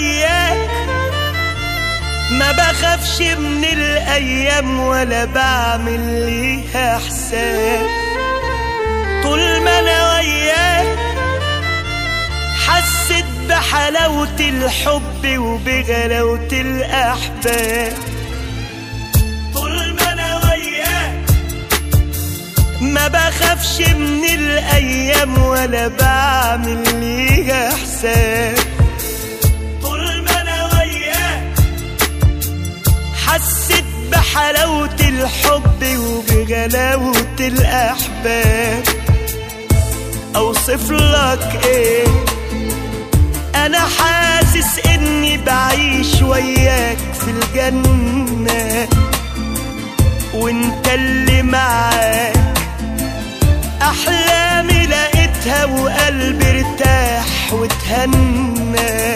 وياك ما بخافش من الايام ولا بعمل ليها حساب طول ما انا وياك حسيت بحلاوة الحب وبغلاوة الأحباب طول ما أنا وياك ما بخافش من الأيام ولا بعمل ليها حساب طول ما أنا وياك حسيت بحلاوة الحب وبغلاوة الأحباب أوصف لك إيه انا حاسس اني بعيش وياك في الجنة وانت اللي معاك احلامي لقيتها وقلبي ارتاح وتهنى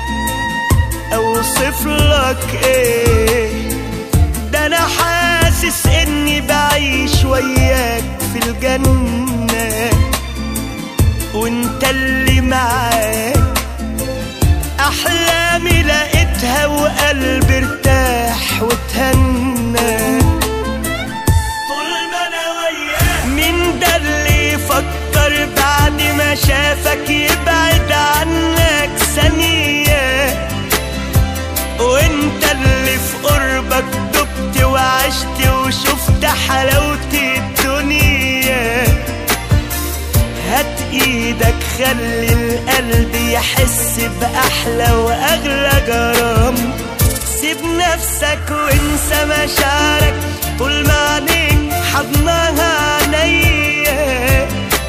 اوصف لك ايه ده انا حاسس اني بعيش وياك في الجنة وانت اللي معاك أحلامي لقيتها وقلبي ارتاح وتهنى طول ما أنا وياك مين ده اللي يفكر بعد ما شافك يبعد عنك ثانية وانت اللي في قربك دبت وعشت وشفت حلاوة الدنيا هات ايدك خلي القلب يحس بأحلى وأغلى جرام سيب نفسك وانسى مشاعرك طول ما عينيك حضنها عينيا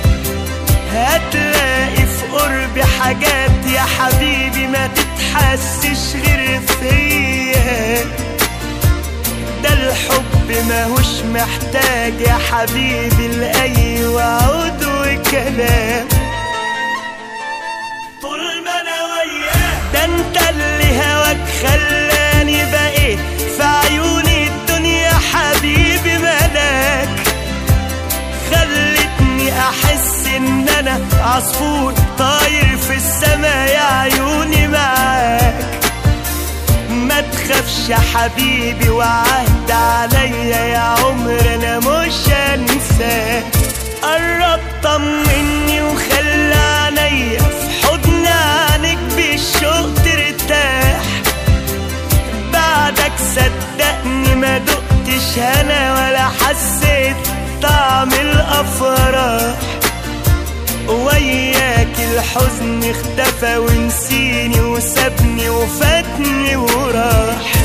هتلاقي في قرب حاجات يا حبيبي ما تتحسش غير فيا ده الحب ماهوش محتاج يا حبيبي لأي وعود وكلام طول ما انا وياك ده انت اللي هواك خلاني بقيت في عيوني الدنيا حبيبي ملاك خلتني احس ان انا عصفور طاير في السما يا عيوني معاك ما تخافش يا حبيبي وعهد عليا يا عمر انا مش هنساك قرب طمني وخلى عينيا في حضن عينك بالشوق ترتاح بعدك صدقني ما دقتش هنا ولا حسيت طعم الافراح وياك الحزن اختفى ونسيني وسابني وفاتني وراح